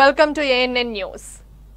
Welcome to ANN news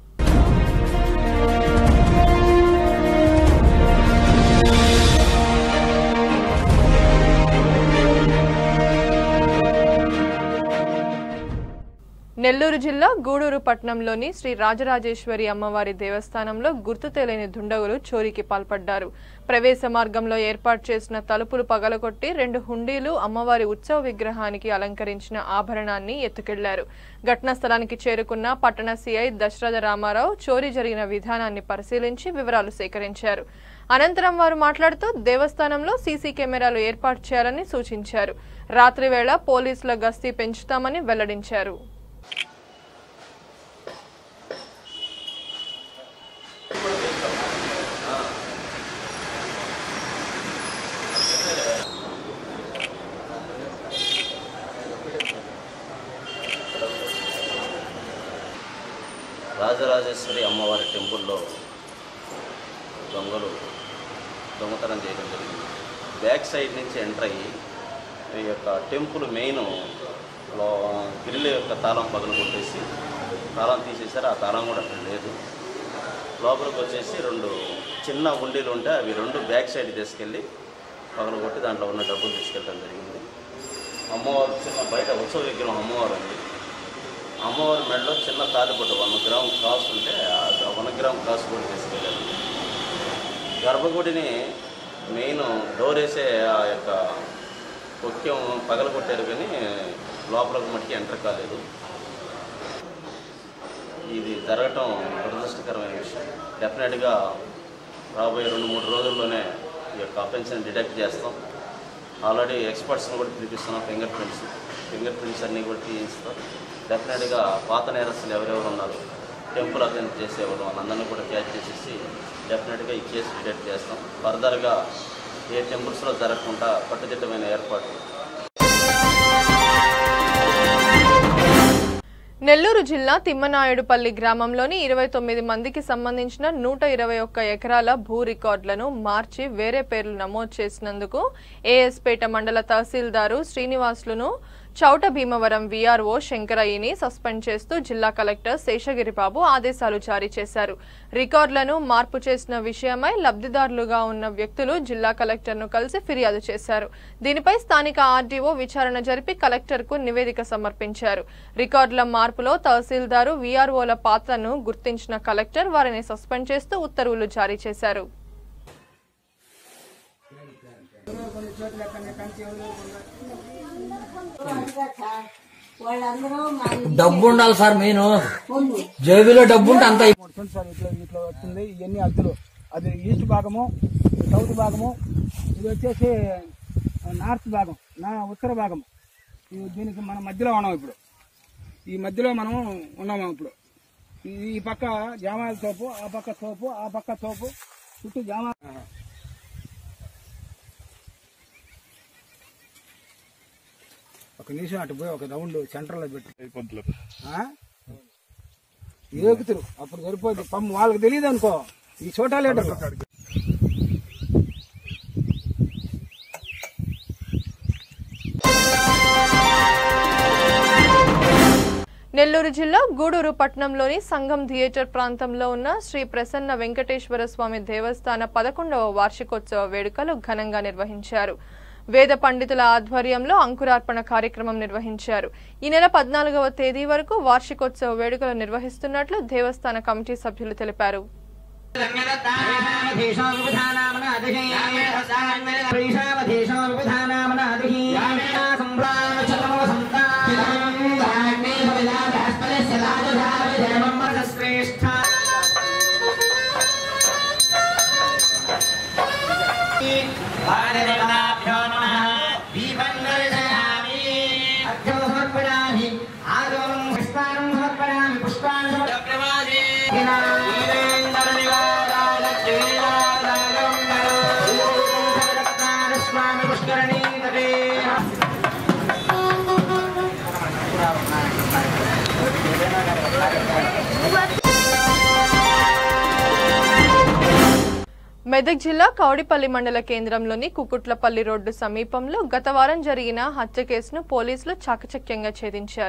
Nellore జిల్లా గూడూరు పట్టణంలోని శ్రీ రాజరాజేశ్వరి అమ్మవారి దేవస్థానంలో గుర్తు తెలియని దుండగులు చోరీకి పాల్పడ్డారు ప్రవేశ మార్గంలో ఏర్పాటు చేసిన తలుపులు పగలగొట్టి రెండు హుండీలు అమ్మవారి ఉత్సవ విగ్రహానికి అలంకరించిన ఆభరణాన్ని ఎత్తుకెళ్లారు ఘటనా స్థలానికి చేరుకున్న పట్టణ సీఐ దశరథ రామారావు చోరీ జరిగిన విధానాన్ని పరిశీలించి వివరాలు సేకరించారు అనంతరం వారు మాట్లాడుతూ దేవస్థానంలో సీసీ కెమెరాలు ఏర్పాటు చేయాలని సూచించారు రాత్రి వేళ పోలీసుల గస్తీ పెంచుతామని వెల్లడించారు రాజరాజేశ్వరి అమ్మవారి టెంపుల్లో దొంగలు దొంగతనం చేయడం జరిగింది బ్యాక్ సైడ్ నుంచి ఎంటర్ అయ్యి ఈ యొక్క టెంపుల్ మెయిన్ లో గ్రిల్ యొక్క తాళం పగలు కొట్టేసి తాళం తీసేశారు ఆ తాళం కూడా అక్కడ లేదు లోపలికి వచ్చేసి రెండు చిన్న ఉండీలు ఉంటే అవి రెండు బ్యాక్ సైడ్ తీసుకెళ్ళి పగలు కొట్టి దాంట్లో ఉన్న డబ్బులు తీసుకెళ్ళడం జరిగింది అమ్మవారు చిన్న బయట ఉత్సవ విగ్రహం అమ్మవారు ఉంది అమ్మవారి మెడలో చిన్న తాలిపొట్టు వన్ గ్రామ్ కాసు ఉంటే ఆ వన్ గ్రామ్ కాసు కూడా తీసుకెళ్ళారు గర్భగుడిని మెయిన్ డోర్ వేసే ఆ యొక్క ముఖ్యం పగలగొట్టారు కానీ లోపలికి మట్టికి ఎంటర్ కాలేదు ఇది జరగటం దురదృష్టకరమైన విషయం డెఫినెట్గా రాబోయే రెండు మూడు రోజుల్లోనే ఈ యొక్క అఫెన్స్ని డిటెక్ట్ చేస్తాం ఆల్రెడీ ఎక్స్పర్ట్స్ని కూడా పిలిపిస్తున్నాం ఫింగర్ ప్రింట్స్ ఫింగర్ ప్రింట్స్ అన్నీ కూడా తీయిస్తాం డెఫినెట్గా పాత నేరస్తులు ఎవరెవరు ఉన్నారు టెంపుల్ అటెండ్ చేసేవారు వాళ్ళందరినీ కూడా క్యాచ్ చేసేసి డెఫినెట్గా ఈ కేసు డిటెక్ట్ చేస్తాం ఫర్దర్గా ఏ టెంపుల్స్లో జరగకుండా కట్టుదిట్టమైన ఏర్పాట్లు నెల్లూరు జిల్లా తిమ్మనాయుడుపల్లి గ్రామంలోని ఇరవై తొమ్మిది మందికి సంబంధించిన నూట ఇరవై ఒక్క ఎకరాల భూ రికార్డులను మార్చి వేరే పేర్లు నమోదు చేసినందుకు ఏఎస్పేట మండల తహసీల్దారు శ్రీనివాసులను చౌట భీమవరం వీఆర్ఓ శంకరయ్యని సస్పెండ్ చేస్తూ జిల్లా కలెక్టర్ శేషగిరిబాబు ఆదేశాలు జారీ చేశారు రికార్డులను మార్పు చేసిన విషయమై లబ్ధిదారులుగా ఉన్న వ్యక్తులు జిల్లా కలెక్టర్ను కలిసి ఫిర్యాదు చేశారు దీనిపై స్థానిక ఆర్డీఓ విచారణ జరిపి కలెక్టర్కు నివేదిక సమర్పించారు రికార్డుల మార్పులో తహసీల్దారు వీఆర్ఓల పాత్రను గుర్తించిన కలెక్టర్ వారిని సస్పెండ్ చేస్తూ ఉత్తర్వులు జారీ చేశారు వాళ్ళందరూ మా డబ్బు ఉండాలి సార్ మెయిన్ జేబులో డబ్బు ఉంటే అంత చూడండి సార్ ఇట్లా ఇట్లా వస్తుంది ఇవన్నీ అద్దులు అది ఈస్ట్ భాగము సౌత్ భాగము ఇది వచ్చేసి నార్త్ భాగం నా ఉత్తర భాగం ఇది దీనికి మన మధ్యలో ఉన్నాం ఇప్పుడు ఈ మధ్యలో మనం ఉన్నాము ఇప్పుడు ఈ ఈ పక్క జామాల తోపు ఆ పక్క తోపు ఆ పక్క తోపు చుట్టూ జామా ఒక నిమిషం అటు పోయి ఒక రౌండ్ సెంటర్లో పెట్టి ఆ? ఏగుతురు అప్పుడు సరిపోద్ది పమ్మ వాళ్ళకి తెలియదు అనుకో ఈ చోటా లీటర్ నెల్లూరు జిల్లా గూడూరు పట్టణంలోని సంఘం థియేటర్ ప్రాంతంలో ఉన్న శ్రీ ప్రసన్న వెంకటేశ్వర స్వామి దేవస్థాన పదకొండవ వార్షికోత్సవ వేడుకలు ఘనంగా నిర్వహించారు వేద పండితుల ఆధ్వర్యంలో అంకురార్పణ కార్యక్రమం నిర్వహించారు ఈ నెల పద్నాలుగవ తేదీ వరకు వార్షికోత్సవ వేడుకలు నిర్వహిస్తున్నట్లు దేవస్థాన కమిటీ సభ్యులు తెలిపారు మెదక్ జిల్లా కౌడిపల్లి మండల కేంద్రంలోని కుకుట్లపల్లి రోడ్డు సమీపంలో గత వారం జరిగిన హత్య కేసును పోలీసులు చాకచక్యంగా ఛేదించారు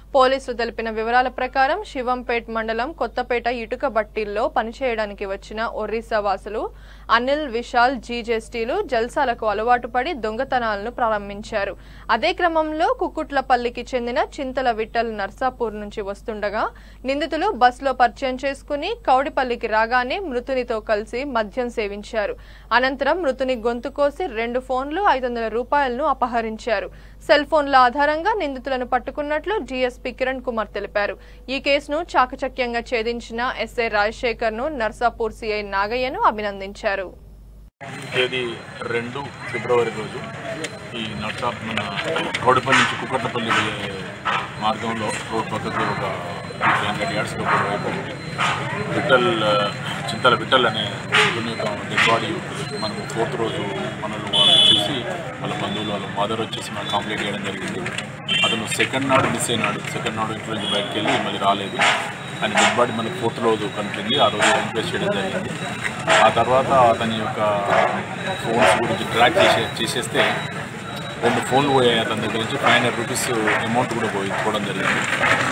పోలీసులు తెలిపిన వివరాల ప్రకారం శివంపేట్ మండలం కొత్తపేట ఇటుక బట్టీల్లో పనిచేయడానికి వచ్చిన ఒరిస్సా వాసులు అనిల్ విశాల్ జీజెస్టీలు జల్సాలకు అలవాటు పడి దొంగతనాలను ప్రారంభించారు అదే క్రమంలో కుక్కుట్లపల్లికి చెందిన చింతల విఠల్ నర్సాపూర్ నుంచి వస్తుండగా నిందితులు బస్సులో పరిచయం చేసుకుని కౌడిపల్లికి రాగానే మృతునితో కలిసి మద్యం సేవించారు అనంతరం మృతుని గొంతు కోసి రెండు ఫోన్లు ఐదు వందల రూపాయలను అపహరించారు సెల్ ఫోన్ల ఆధారంగా నిందితులను పట్టుకున్నట్లు డీఎస్పీ కిరణ్ కుమార్ తెలిపారు ఈ కేసును చాకచక్యంగా ఛేదించిన ఎస్ఐ రాజశేఖర్ ను నర్సాపూర్ సిఐ నాగయ్యను అభినందించారు తేదీ రెండు ఫిబ్రవరి రోజు ఈ నర్సా మన కౌడపల్లి నుంచి కుక్కట్లపల్లి వెళ్ళే మార్గంలో రోడ్ పక్కకు ఒక త్రీ హండ్రెడ్ యార్డ్స్ వైపు విఠల్ ఆ, చింతల విఠల్ అనే వ్యక్తుని యొక్క డెడ్ బాడీ మనకు ఫోర్త్ రోజు మనల్ని వాళ్ళు చూసి వాళ్ళ బంధువులు వాళ్ళ మదర్ వచ్చేసి మనకు కంప్లైంట్ చేయడం జరిగింది అతను సెకండ్ నాడు మిస్ అయినాడు సెకండ్ నాడు ఇంట్లో నుంచి బయటకు వెళ్ళి మళ్ళీ రాలేదు అని డెడ్ బాడీ మనకు ఫోర్త్ రోజు కనిపించింది ఆ రోజు ఎంక్వైరీ చేయడం జరిగింది ఆ తర్వాత అతని యొక్క ఫోన్స్ గురించి ట్రాక్ చేసే చేసేస్తే రెండు ఫోన్లు పోయాయి అతని దగ్గర నుంచి ఫైవ్ హండ్రెడ్ రూపీస్ అమౌంట్ కూడా పోయి పోవడం జరిగింది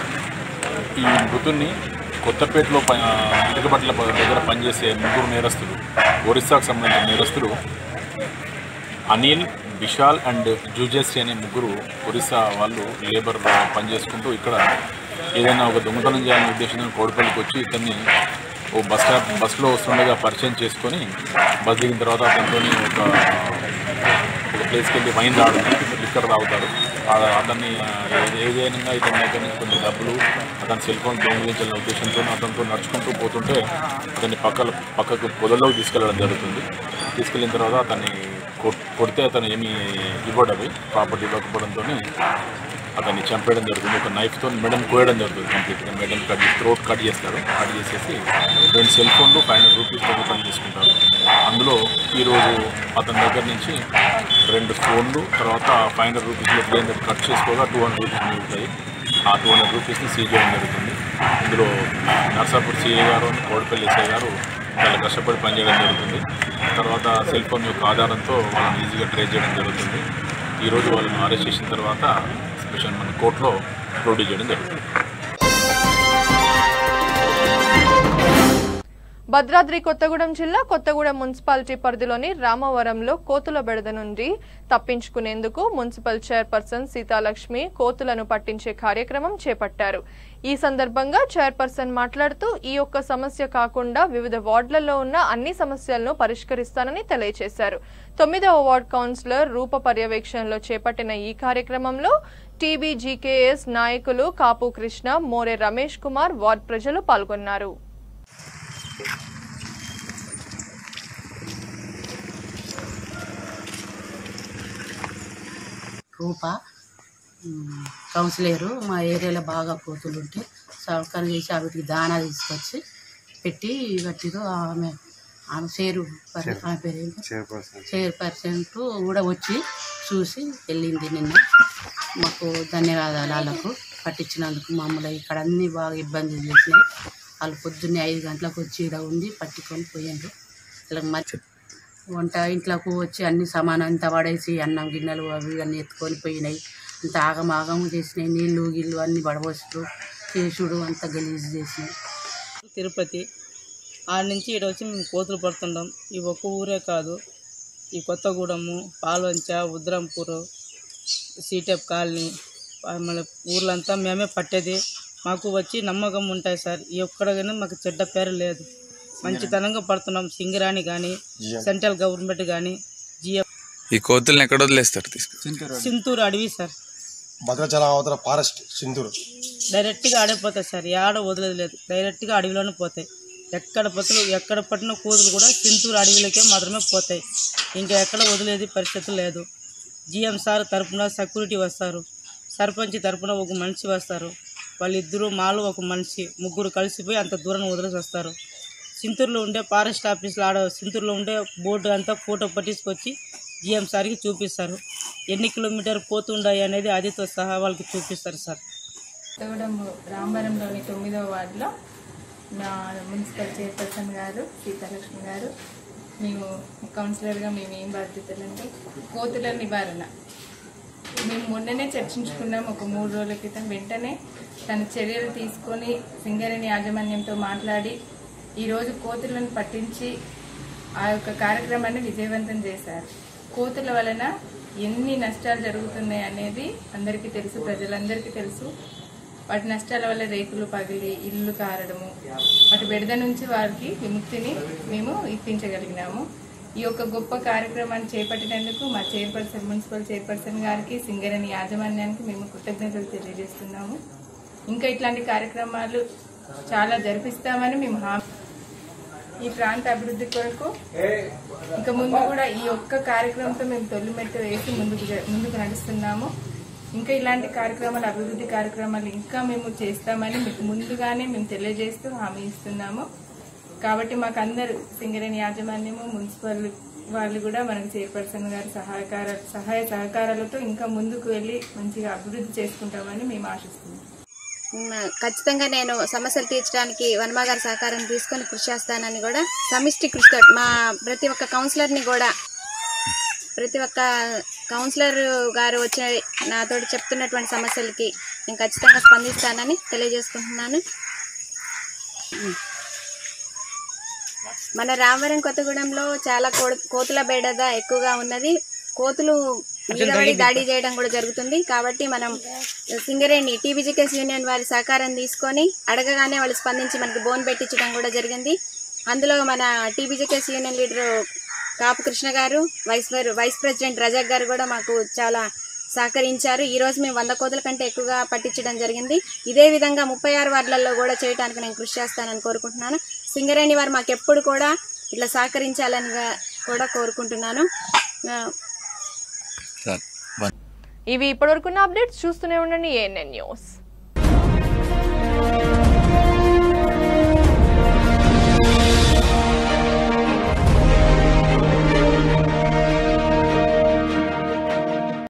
ఈ మృతుల్ని కొత్తపేటలో ప- ఇటుకబట్ల ప- దగ్గర పనిచేసే ముగ్గురు నేరస్తులు ఒరిస్సాకు సంబంధించిన నేరస్తులు అనిల్ విశాల్ అండ్ జూజెస్సి అనే ముగ్గురు ఒరిస్సా వాళ్ళు లేబర్ పని చేసుకుంటూ ఇక్కడ ఏదైనా ఒక దొంగతనం చేయాలనే ఉద్దేశంతో కోడిపల్లికి వచ్చి ఇతన్ని ఓ బస్ స్టాప్ బస్సులో వస్తుండగా పరిచయం చేసుకొని బస్ దిగిన తర్వాత అతనితో ఒక ఒక ప్లేస్కి వెళ్ళి వైన్ తాగుతారు లిక్కర్ తాగుతారు ఆ- అతన్ని ఆ, ఏ- ఏదైనా ఇతని దగ్గర నుంచి కొన్ని డబ్బులు అతని సెల్ ఫోన్ దొంగిలించాలనే ఉద్దేశంతో అతనితో నడుచుకుంటూ పోతుంటే అతన్ని పక్కల పక్కకు పొదల్లోకి తీసుకెళ్ళడం జరుగుతుంది తీసుకెళ్ళిన తర్వాత అతన్ని కొట్- కొడితే అతను ఏమీ ఇవ్వడవి ప్రాపర్టీ ఇవ్వకపోవడంతో అతన్ని చంపేయడం జరుగుతుంది ఒక నైఫ్తో మెడని కోయడం జరుగుతుంది కంప్లీట్గా మెడని కట్ చేసి థ్రోట్ కట్ చేస్తారు కట్ చేసేసి రెండు సెల్ ఫోన్లు ఫైవ్ హండ్రెడ్ రూపీస్ పని తీసుకుంటారు అందులో ఈరోజు అతని దగ్గర నుంచి రెండు ఫోన్లు తర్వాత ఫైవ్ హండ్రెడ్ రూపీస్లో త్రీ హండ్రెడ్ కట్ చేసుకోగా టూ హండ్రెడ్ రూపీస్ మిగులుతాయి ఆ టూ హండ్రెడ్ రూపీస్ని సీజ్ చేయడం జరుగుతుంది ఇందులో నర్సాపూర్ సిఏ గారు కోడిపల్లి ఎస్ఐ గారు చాలా కష్టపడి పనిచేయడం జరుగుతుంది తర్వాత సెల్ ఫోన్ యొక్క ఆధారంతో వాళ్ళని ఈజీగా ట్రేస్ చేయడం జరుగుతుంది ఈరోజు వాళ్ళని అరెస్ట్ చేసిన తర్వాత స్పెషల్ మన కోర్టులో ప్రొడ్యూస్ చేయడం జరుగుతుంది భద్రాద్రి కొత్తగూడెం జిల్లా కొత్తగూడెం మున్సిపాలిటీ పరిధిలోని రామవరంలో కోతుల బెడద నుండి తప్పించుకునేందుకు మున్సిపల్ చైర్పర్సన్ సీతాలక్ష్మి కోతులను పట్టించే కార్యక్రమం చేపట్టారు ఈ సందర్భంగా చైర్పర్సన్ మాట్లాడుతూ ఈ ఒక్క సమస్య కాకుండా వివిధ వార్డులలో ఉన్న అన్ని సమస్యలను పరిష్కరిస్తానని తెలియజేశారు తొమ్మిదవ వార్డ్ కౌన్సిలర్ రూప పర్యవేక్షణలో చేపట్టిన ఈ కార్యక్రమంలో టీబీజీకేఎస్ నాయకులు కాపు కృష్ణ మోరె రమేష్ కుమార్ వార్డ్ ప్రజలు పాల్గొన్నారు రూప ఉమ్, కౌన్సిలరు మా ఏరియాలో బాగా కోతులు ఉంటే సౌకర్యం చేసి వాటికి దానా తీసుకొచ్చి పెట్టి కట్టిరు ఆమె ఆమె చేరు పర్- ఆమె పేరు ఏంటి? చైర్పర్సన్ కూడా వచ్చి చూసి వెళ్ళింది నిన్న మాకు ధన్యవాదాలు వాళ్ళకు పట్టించినందుకు మామూలుగా ఇక్కడ అన్ని బాగా ఇబ్బందులు చేసినాయి వాళ్ళు పొద్దున్నే ఐదు గంటలకు వచ్చి ఇక్కడ ఉండి పట్టుకొని పోయిండ్రు వాళ్ళకి మరి వంట ఇంట్లోకి వచ్చి అన్ని సామాన్ అంతా పడేసి అన్నం గిన్నెలు అవి అన్నీ ఎత్తుకొని పోయినాయి అంత ఆగం ఆగం చేసినాయి నీళ్ళు గిళ్ళు అన్ని పడబోసుడు చేసుడు అంత గలీజ్ చేసినాయి తిరుపతి ఆడ నుంచి ఇక్కడ వచ్చి మేము కోతులు పడుతుంటాం ఈ ఒక్క ఊరే కాదు ఈ కొత్తగూడెము పాల్వంచ ఉద్రంపూర్ సీటెప్ కాలనీ ఆ మన ఊర్లంతా మేమే పట్టేది మాకు వచ్చి నమ్మకం ఉంటాయి సార్ ఈ ఒక్కడ కానీ మాకు చెడ్డ పేరు లేదు మంచితనంగా పడుతున్నాం సింగరాణి కానీ సెంట్రల్ గవర్నమెంట్ కానీ జిఎఫ్ ఈ కోతుల్ని ఎక్కడ వదిలేస్తారు తీసుకు సింతూరు అడవి సార్ భద్రాచలం అవతల ఫారెస్ట్ సింధూరు డైరెక్ట్గా ఆడిపోతాయి సార్ ఏడ వదిలేదు లేదు డైరెక్ట్గా అడవిలోనే పోతాయి ఎక్కడ పత్తులు ఎక్కడ పట్టిన కూతురు కూడా చింతూరు అడవిలోకే మాత్రమే పోతాయి ఇంకా ఎక్కడ వదిలేది పరిస్థితి లేదు జిఎం సార్ తరపున సెక్యూరిటీ వస్తారు సర్పంచ్ తరపున ఒక మనిషి వస్తారు వాళ్ళిద్దరూ మాలో ఒక మనిషి ముగ్గురు కలిసిపోయి అంత దూరం వదిలేసి వస్తారు సింతూరులో ఉండే ఫారెస్ట్ ఆఫీస్లో ఆడ సింతూరులో ఉండే బోర్డు అంతా ఫోటో పట్టించుకొచ్చి జిఎం సార్కి చూపిస్తారు ఎన్ని కిలోమీటర్ పోతుండాయి అనేది అదితో సహా వాళ్ళకి చూపిస్తారు సార్ కొత్తగూడెం రామవరంలోని తొమ్మిదవ వార్డులో మా మున్సిపల్ చైర్పర్సన్ గారు సీతాలక్ష్మి గారు మేము కౌన్సిలర్గా మేము ఏం బాధ్యతలు అంటే కోతుల నివారణ మేము మొన్ననే చర్చించుకున్నాం ఒక మూడు రోజుల క్రితం వెంటనే తన చర్యలు తీసుకొని సింగరేణి యాజమాన్యంతో మాట్లాడి ఈరోజు కోతులను పట్టించి ఆ యొక్క కార్యక్రమాన్ని విజయవంతం చేశారు కోతుల వలన ఎన్ని నష్టాలు జరుగుతున్నాయి అనేది అందరికీ తెలుసు ప్రజలందరికీ తెలుసు వాటి నష్టాల వల్ల రేకులు పగిలి ఇల్లు కారడము వాటి బెడద నుంచి వారికి విముక్తిని మేము ఇప్పించగలిగినాము ఈ యొక్క గొప్ప కార్యక్రమాన్ని చేపట్టినందుకు మా చైర్పర్సన్ మున్సిపల్ చైర్పర్సన్ గారికి సింగరేణి యాజమాన్యానికి మేము కృతజ్ఞతలు తెలియజేస్తున్నాము ఇంకా ఇట్లాంటి కార్యక్రమాలు చాలా జరిపిస్తామని మేము హామీ ఈ ప్రాంత అభివృద్ధి కొరకు ఇక ముందు కూడా ఈ ఒక్క కార్యక్రమంతో మేము తొలిమెట్టు వేసి ముందుకు జ- ముందుకు నడుస్తున్నాము ఇంకా ఇలాంటి కార్యక్రమాలు అభివృద్ధి కార్యక్రమాలు ఇంకా మేము చేస్తామని మీకు ముందుగానే మేము తెలియజేస్తూ హామీ ఇస్తున్నాము కాబట్టి మాకు అందరూ సింగరేణి యాజమాన్యము మున్సిపల్ వాళ్ళు కూడా మనకు చైర్పర్సన్ గారి సహాయకార సహాయ సహకారాలతో ఇంకా ముందుకు వెళ్ళి మంచిగా అభివృద్ధి చేసుకుంటామని మేము ఆశిస్తున్నాం ఉమ్, ఖచ్చితంగా నేను సమస్యలు తీర్చడానికి వనమా గారి సహకారం తీసుకొని కృషి చేస్తానని కూడా సమిష్టి కృషితో మా ప్రతి ఒక్క కౌన్సిలర్ని కూడా ప్రతి ఒక్క కౌన్సిలర్ గారు వచ్చిన నాతో చెప్తున్నటువంటి సమస్యలకి నేను ఖచ్చితంగా స్పందిస్తానని తెలియజేసుకుంటున్నాను ఉమ్. మన రామవరం కొత్తగూడెంలో చాలా కో- కోతుల బేడద ఎక్కువగా ఉన్నది కోతులు మీద పడి దాడి చేయడం కూడా జరుగుతుంది కాబట్టి మనం సింగరేణి టీబీజీకేస్ యూనియన్ వారి సహకారం తీసుకొని అడగగానే వాళ్ళు స్పందించి మనకి బోన్ పెట్టించడం కూడా జరిగింది అందులో మన TBGKS union leader Kapu Krishna గారు vice pre- vice president Razak గారు కూడా మాకు చాలా సహకరించారు ఈ రోజు మేము వంద కోతుల కంటే ఎక్కువగా పట్టించడం జరిగింది ఇదే విధంగా ముప్పై ఆరు వార్డులలో కూడా చేయడానికి నేను కృషి చేస్తానని కోరుకుంటున్నాను సింగరేణి వారు మాకు ఎప్పుడు కూడా ఇట్లా సహకరించాలని గా- కూడా కోరుకుంటున్నాను ఆ, ఇవి ఇప్పటివరకున్న అప్డేట్స్ చూస్తూనే ఉండండి ఏఎన్ఎన్ న్యూస్